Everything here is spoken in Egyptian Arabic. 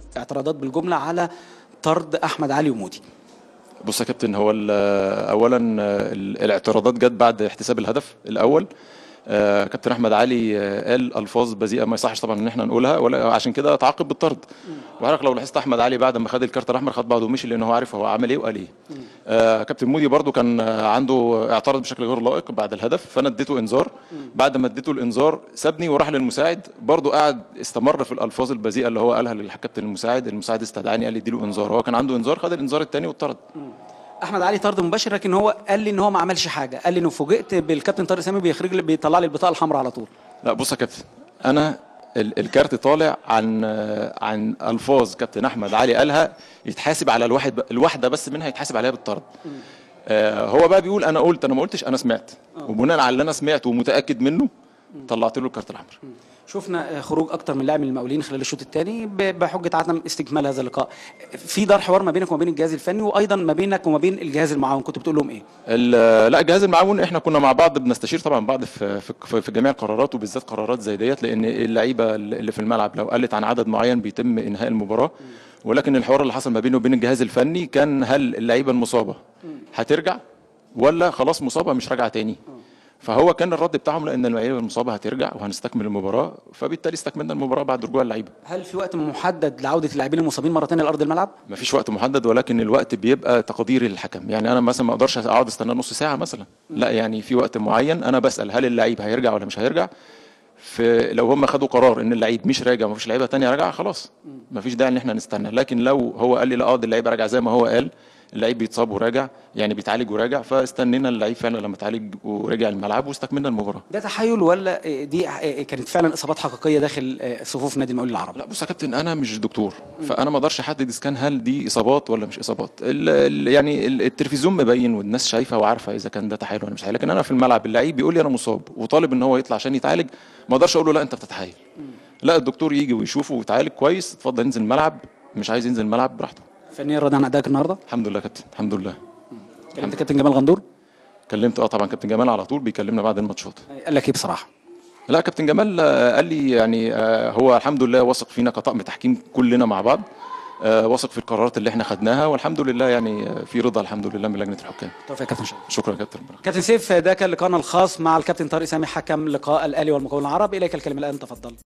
اعتراضات بالجمله على طرد احمد علي ومودي بص يا كابتن هو ال- اولا ال- الاعتراضات جت بعد احتساب الهدف الاول آه، كابتن احمد علي آه، قال الفاظ بذيئه ما يصحش طبعا ان احنا نقولها ولا عشان كده تعاقب بالطرد وحضرتك لو لاحظت احمد علي بعد ما خد الكارت الاحمر خد بعضه ومشي لان هو عارف هو عمل ايه وقال ايه آه، كابتن مودي برضو كان آه، عنده اعترض بشكل غير لائق بعد الهدف فانا اديته انذار بعد ما اديته الانذار سابني وراح للمساعد برضو قعد استمر في الالفاظ البذيئه اللي هو قالها للكابتن المساعد المساعد استدعاني قال لي اديله انذار هو كان عنده انذار خد الانذار الثاني واتطرد احمد علي طرد مباشر لكن هو قال لي ان هو ما عملش حاجه قال لي انه فوجئت بالكابتن طارق سامي بيخرج لي بيطلع لي البطاقه الحمراء على طول لا بص يا كابتن انا ال- الكارت طالع عن عن الفاظ كابتن احمد علي قالها يتحاسب على الواحد ب- الواحده بس منها يتحاسب عليها بالطرد آه هو بقى بيقول انا قلت انا ما قلتش انا سمعت وبناء على اللي انا سمعته ومتاكد منه طلعت له الكارت الاحمر شفنا آه، خروج اكتر من لاعب من المقاولين خلال الشوط الثاني بحجه عدم استكمال هذا اللقاء في دار حوار ما بينك وما بين الجهاز الفني وايضا ما بينك وما بين الجهاز المعاون كنت بتقول لهم ايه ال- لا الجهاز المعاون احنا كنا مع بعض بنستشير طبعا بعض في في, في جميع القرارات وبالذات قرارات زي ديت لان اللعيبه اللي في الملعب لو قلت عن عدد معين بيتم انهاء المباراه ولكن الحوار اللي حصل ما بينه وبين الجهاز الفني كان هل اللعيبه المصابه هترجع ولا خلاص مصابه مش راجعه تاني فهو كان الرد بتاعهم لان اللعيبه المصابه هترجع وهنستكمل المباراه فبالتالي استكملنا المباراه بعد رجوع اللعيبه هل في وقت محدد لعوده اللاعبين المصابين مره ثانيه لارض الملعب ما فيش وقت محدد ولكن الوقت بيبقى تقديري للحكم يعني انا مثلا ما اقدرش اقعد استنى نص ساعه مثلا لا يعني في وقت معين انا بسال هل اللعيب هيرجع ولا مش هيرجع في لو هم خدوا قرار ان اللعيب مش راجع ومفيش لعيبه تانية راجعه خلاص مفيش داعي ان احنا نستنى لكن لو هو قال لي لا اه ده اللعيب راجع زي ما هو قال اللعيب بيتصاب وراجع يعني بيتعالج وراجع فاستنينا اللعيب فعلا لما اتعالج ورجع الملعب واستكملنا المباراه ده تحيل ولا آه، دي آه، كانت فعلا اصابات حقيقيه داخل آه، صفوف نادي المقاولين العرب لا بص يا كابتن انا مش دكتور فانا ما اقدرش احدد اذا كان هل دي اصابات ولا مش اصابات ال ال يعني ال- التلفزيون مبين والناس شايفه وعارفه اذا كان ده تحايل ولا مش تحايل لكن انا في الملعب اللعيب بيقول لي انا مصاب وطالب ان هو يطلع عشان يتعالج ما اقدرش اقول له لا انت بتتحايل لا الدكتور يجي ويشوفه ويتعالج كويس اتفضل انزل الملعب مش عايز ينزل الملعب براحته فنيا راضي عن ادائك النهارده الحمد لله يا كابتن الحمد لله كلمت كابتن جمال غندور كلمت اه طبعا كابتن جمال على طول بيكلمنا بعد الماتشات قال لك ايه بصراحه لا كابتن جمال آه، قال لي يعني آه، هو الحمد لله واثق فينا كطاقم تحكيم كلنا مع بعض آه، واثق في القرارات اللي احنا خدناها والحمد لله يعني آه، في رضا الحمد لله من لجنه الحكام توفيق يا كابتن شكرا شكرا يا كابتن كابتن سيف ده كان لقاءنا الخاص مع الكابتن طارق سامي حكم لقاء الاهلي والمقاولون العرب اليك الكلمه الان تفضل